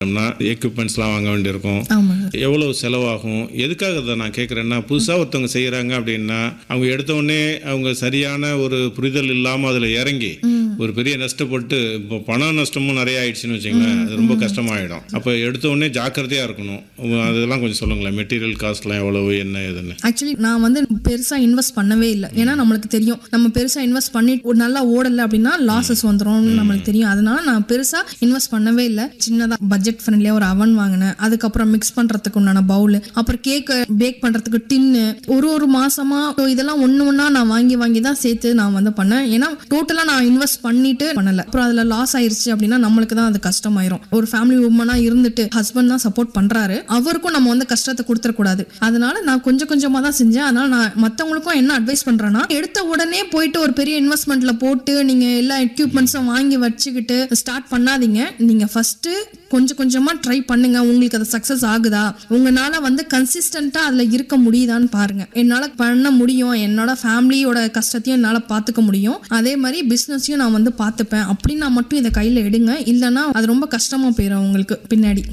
எக்யூப்மெண்ட்ஸ்லாம் வாங்க வேண்டியிருக்கும் ஆமாம் சார் எவ்வளவு செலவாகும் எதுக்காக இதை நான் கேட்குறேன்னா புதுசாக ஒருத்தவங்க செய்கிறாங்க அப்படின்னா அவங்க எடுத்த உடனே அவங்க சரியான ஒரு புரிதல் இல்லாமல் அதில் இறங்கி ஒரு பெரிய நஷ்டப்பட்டு இப்போ பண நஷ்டமும் நிறைய ஆயிடுச்சுன்னு வச்சுங்களேன் அது ரொம்ப கஷ்டமாயிடும் அப்போ எடுத்த உடனே ஜாக்கிரதையாக இருக்கணும் உங்க அதெல்லாம் கொஞ்சம் சொல்லுங்களேன் மெட்டீரியல் காஸ்ட்லாம் எவ்வளவு என்ன ஏதுன்னு ஆக்சுவலி நான் வந்து பெருசா இன்வெஸ்ட் பண்ணவே இல்லை ஏன்னா நம்மளுக்கு தெரியும் நம்ம பெருசா இன்வெஸ்ட் பண்ணி ஒரு நல்லா ஓடல அப்படின்னா லாசஸ் வந்துரும்னு நம்மளுக்கு தெரியும் அதனால நான் பெருசா இன்வெஸ்ட் பண்ணவே இல்லை சின்னதா பட்ஜெட் ஃப்ரெண்ட்லியா ஒரு அவன் வாங்கினேன் அதுக்கப்புறம் மிக்ஸ் பண்றதுக்கு உண்டான பவுல் அப்புறம் கேக் பேக் பண்றதுக்கு டின்னு ஒரு ஒரு மாசமா so இதெல்லாம் ஒண்ணு ஒண்ணா நான் வாங்கி வாங்கி தான் சேர்த்து நான் வந்து பண்ணேன் ஏன்னா டோட்டலா நான் இன்வெஸ்ட் பண்ணிட்டு பண்ணல அப்புறம் அதுல லாஸ் ஆயிருச்சு அப்படின்னா நம்மளுக்கு தான் அது கஷ்டமாயிரும் ஒரு ஃபேமிலி உமனா இருந்துட்டு ஹஸ்பண்ட் தான் சப்போர்ட் பண்றாரு அவருக்கும் நம்ம வந்து கஷ்டத்தை கொடுத்துடக்கூடாது அதனால நான் கொஞ்சம் கொஞ்சமா தான் செஞ்சேன் அதனால நான் மத்தவங்களுக்கும் என்ன அட்வைஸ் பண்றேன்னா எடுத்த உடனே போயிட்டு ஒரு பெரிய இன்வெஸ்ட்மெண்ட்ல போட்டு நீங்க எல்லா எக்யூப்மெண்ட்ஸும் வாங்கி வச்சுக்கிட்டு ஸ்டார்ட் பண்ணாதீங்க நீங்க ஃபர்ஸ்ட் கொஞ்சம் கொஞ்சமா ட்ரை பண்ணுங்க உங்களுக்கு அது சக்சஸ் ஆகுதா உங்களால வந்து கன்சிஸ்டண்டா அதுல இருக்க முடியுதான்னு பாருங்க என்னால பண்ண முடியும் என்னோட ஃபேமிலியோட கஷ்டத்தையும் என்னால பாத்துக்க முடியும் அதே மாதிரி பிசினஸையும் நான் வந்து பார்த்துப்பேன் அப்படின்னா மட்டும் இதை கையில எடுங்க இல்லைன்னா அது ரொம்ப கஷ்டமா போயிடும் உங்களுக்கு பின்னாடி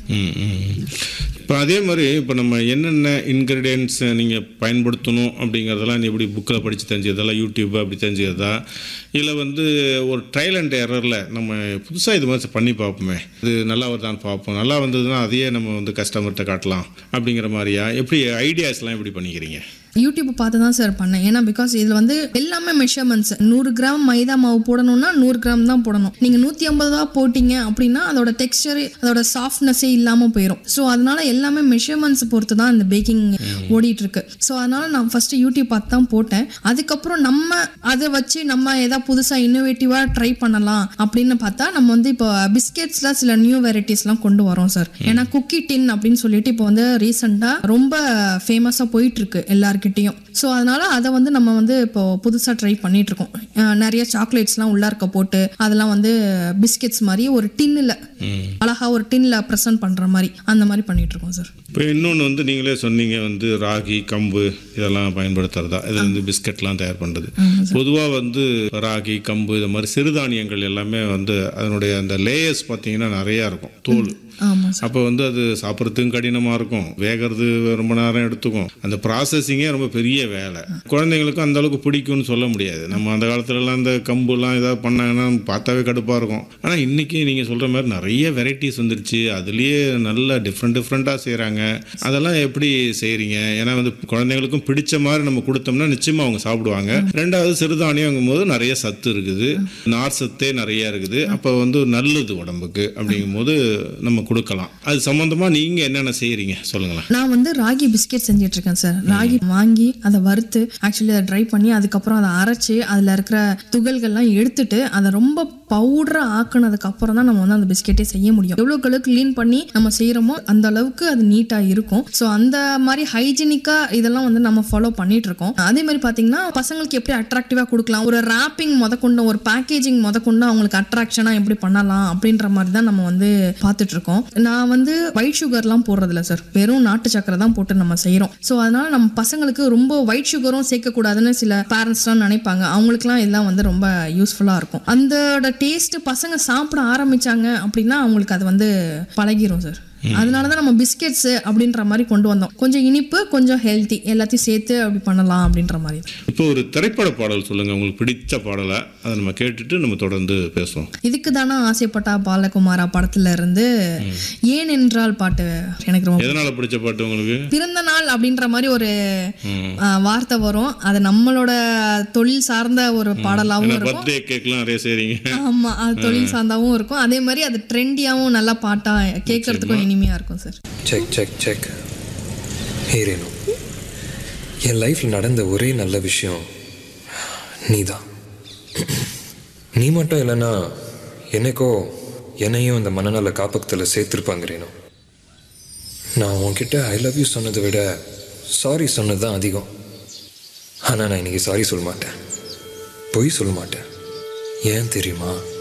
இப்போ அதே மாதிரி இப்போ நம்ம என்னென்ன இன்க்ரீடியன்ட்ஸ் நீங்கள் பயன்படுத்தணும் அப்படிங்கிறதெல்லாம் நீ எப்படி புக்கில் படித்து தெரிஞ்சுக்கிறதெல்லாம் யூடியூப் அப்படி தெரிஞ்சுக்கிறதா இல்லை வந்து ஒரு ட்ரையல் அண்ட் எரரில் நம்ம புதுசாக இது மாதிரி பண்ணி பார்ப்போமே இது நல்லா வருதான்னு பார்ப்போம் நல்லா வந்ததுன்னா அதையே நம்ம வந்து கஸ்டமர்கிட்ட காட்டலாம் அப்படிங்கிற மாதிரியா எப்படி ஐடியாஸ்லாம் எப்படி பண்ணிக்கிறீங்க யூடியூப் பார்த்து தான் சார் பண்ணேன் ஏன்னா பிகாஸ் இதில் வந்து எல்லாமே மெஷர்மெண்ட்ஸ் நூறு கிராம் மைதா மாவு போடணும்னா நூறு கிராம் தான் போடணும் நீங்கள் நூற்றி ஐம்பது ரூபா போட்டிங்க அப்படின்னா அதோட டெக்ஸ்டர் அதோட சாஃப்ட்னஸே இல்லாமல் போயிடும் ஸோ அதனால எல்லாமே மெஷர்மெண்ட்ஸ் பொறுத்து தான் இந்த பேக்கிங் ஓடிட்டு இருக்கு ஸோ அதனால நான் ஃபர்ஸ்ட் யூடியூப் பார்த்து தான் போட்டேன் அதுக்கப்புறம் நம்ம அதை வச்சு நம்ம ஏதாவது புதுசாக இன்னோவேட்டிவாக ட்ரை பண்ணலாம் அப்படின்னு பார்த்தா நம்ம வந்து இப்போ பிஸ்கெட்ஸில் சில நியூ வெரைட்டிஸ்லாம் கொண்டு வரோம் சார் ஏன்னா குக்கி டின் அப்படின்னு சொல்லிட்டு இப்போ வந்து ரீசெண்டாக ரொம்ப ஃபேமஸாக போயிட்டு இருக்கு எல்லாருக்கிட்டையும் ஸோ அதனால அதை வந்து நம்ம வந்து இப்போ புதுசாக ட்ரை பண்ணிட்டு இருக்கோம் அஹ் நிறைய சாக்லேட்ஸ்லாம் உள்ள இருக்க போட்டு அதெல்லாம் வந்து பிஸ்கெட்ஸ் மாதிரி ஒரு டின்னில் அழகா ஒரு டின்ல ப்ரெசென்ட் பண்ற மாதிரி அந்த மாதிரி பண்ணிட்டு இருக்கோம் சார் இப்போ இன்னொன்று வந்து நீங்களே சொன்னீங்க வந்து ராகி கம்பு இதெல்லாம் பயன்படுத்துறதா இது வந்து பிஸ்கட்லாம் தயார் பண்ணுறது பொதுவாக வந்து ராகி கம்பு இது மாதிரி சிறுதானியங்கள் எல்லாமே வந்து அதனுடைய அந்த லேயர்ஸ் பார்த்தீங்கன்னா நிறையா இருக்கும் தோல் ஆமா அப்போ வந்து அது சாப்பிட்றதுக்கும் கடினமாக இருக்கும் வேகிறது ரொம்ப நேரம் எடுத்துக்கும் அந்த ப்ராசஸிங்கே ரொம்ப பெரிய வேலை குழந்தைங்களுக்கும் அந்த அளவுக்கு பிடிக்கும்னு சொல்ல முடியாது நம்ம அந்த காலத்துலலாம் இந்த கம்புலாம் ஏதாவது பண்ணாங்கன்னா பார்த்தாவே கடுப்பாக இருக்கும் ஆனால் இன்றைக்கி நீங்கள் சொல்கிற மாதிரி நிறைய வெரைட்டிஸ் வந்துருச்சு அதுலேயே நல்ல டிஃப்ரெண்ட் டிஃப்ரெண்ட்டாக செய்கிறாங்க அதெல்லாம் எப்படி செய்கிறீங்க ஏன்னா வந்து குழந்தைங்களுக்கும் பிடிச்ச மாதிரி நம்ம கொடுத்தோம்னா நிச்சயமாக அவங்க சாப்பிடுவாங்க ரெண்டாவது சிறுதானியங்கும் போது நிறைய சத்து இருக்குது நார் சத்தே நிறைய இருக்குது அப்போ வந்து நல்லது உடம்புக்கு அப்படிங்கும்போது நம்ம கொடுக்கலாம் அது சம்மந்தமாக நீங்கள் என்னென்ன செய்கிறீங்க சொல்லுங்களேன் நான் வந்து ராகி பிஸ்கெட் செஞ்சுட்டு இருக்கேன் சார் ராகி வாங்கி அதை வறுத்து ஆக்சுவலி அதை ட்ரை பண்ணி அதுக்கப்புறம் அதை அரைச்சு அதில் இருக்கிற துகள்கள்லாம் எடுத்துட்டு அதை ரொம்ப பவுடரா ஆக்குனதுக்கு அப்புறம் தான் நம்ம வந்து அந்த பிஸ்கெட்டே செய்ய முடியும் எவ்வளோக்கு அளவுக்கு க்ளீன் பண்ணி நம்ம செய்யறோமோ அந்த அளவுக்கு அது நீட்டா இருக்கும் ஸோ அந்த மாதிரி ஹைஜீனிக்கா இதெல்லாம் வந்து நம்ம ஃபாலோ பண்ணிட்டு இருக்கோம் அதே மாதிரி பாத்தீங்கன்னா பசங்களுக்கு எப்படி அட்ராக்டிவா கொடுக்கலாம் ஒரு ரேப்பிங் முதற்கொண்டு ஒரு பேக்கேஜிங் முதற்கொண்டு அவங்களுக்கு அட்ராக்ஷனா எப்படி பண்ணலாம் அப்படின்ற மாதிரி தான் நம்ம வந்து பார்த்துட்டு இருக்கோம் நான் வந்து ஒயிட் சுகர்லாம் போடுறதில்ல சார் வெறும் நாட்டு சக்கரை தான் போட்டு நம்ம செய்றோம் ஸோ அதனால நம்ம பசங்களுக்கு ரொம்ப ஒயிட் சுகரும் சேர்க்கக்கூடாதுன்னு சில பேரண்ட்ஸ்லாம் நினைப்பாங்க அவங்களுக்குலாம் இதெல்லாம் வந்து ரொம்ப யூஸ்ஃபுல்லாக இருக்கும் அந்தோட டேஸ்ட் பசங்க சாப்பிட ஆரம்பிச்சாங்க அப்படின்னா அவங்களுக்கு அது வந்து பழகிரும் சார் அதனால தான் நம்ம பிஸ்கெட்ஸ் அப்படின்ற மாதிரி கொண்டு வந்தோம் கொஞ்சம் இனிப்பு கொஞ்சம் ஹெல்த்தி எல்லாத்தையும் சேர்த்து அப்படி பண்ணலாம் அப்படின்ற மாதிரி இப்போ ஒரு திரைப்பட பாடல் சொல்லுங்கள் உங்களுக்கு பிடிச்ச பாடலை அதை நம்ம கேட்டுட்டு நம்ம தொடர்ந்து பேசுவோம் இதுக்கு தானே ஆசைப்பட்டா பாலகுமாரா படத்துல இருந்து ஏன் என்றால் பாட்டு எனக்கு ரொம்ப எதனால் பிடிச்ச பாட்டு உங்களுக்கு பிறந்த நாள் அப்படின்ற மாதிரி ஒரு ஆ, வார்த்தை வரும் அது நம்மளோட தொழில் சார்ந்த ஒரு பாடலாவும் ஏன்னா இருக்கும் பர்த்டே கேக்லாம் நிறைய செய்கிறீங்க ஆமா அது தொழில் சார்ந்தாவும் இருக்கும் அதே மாதிரி அது ட்ரெண்டியாவும் நல்லா பாட்டா கேட்கறதுக்கும் இனிமையா இருக்கும் sir check check check hey Renu என் லைஃப்பில் நடந்த ஒரே நல்ல விஷயம் நீ தான் நீ மட்டும் இல்லைன்னா என்னைக்கோ என்னையும் இந்த மனநல காப்பகத்தில் சேர்த்துருப்பாங்க ரேணு நான் உன்கிட்ட ஐ லவ் யூ சொன்னதை விட சாரி சொன்னது தான் அதிகம் ஆனால் நான் இன்னைக்கு சாரி சொல்ல மாட்டேன் பொய் சொல்ல மாட்டேன் ஏன் தெரியுமா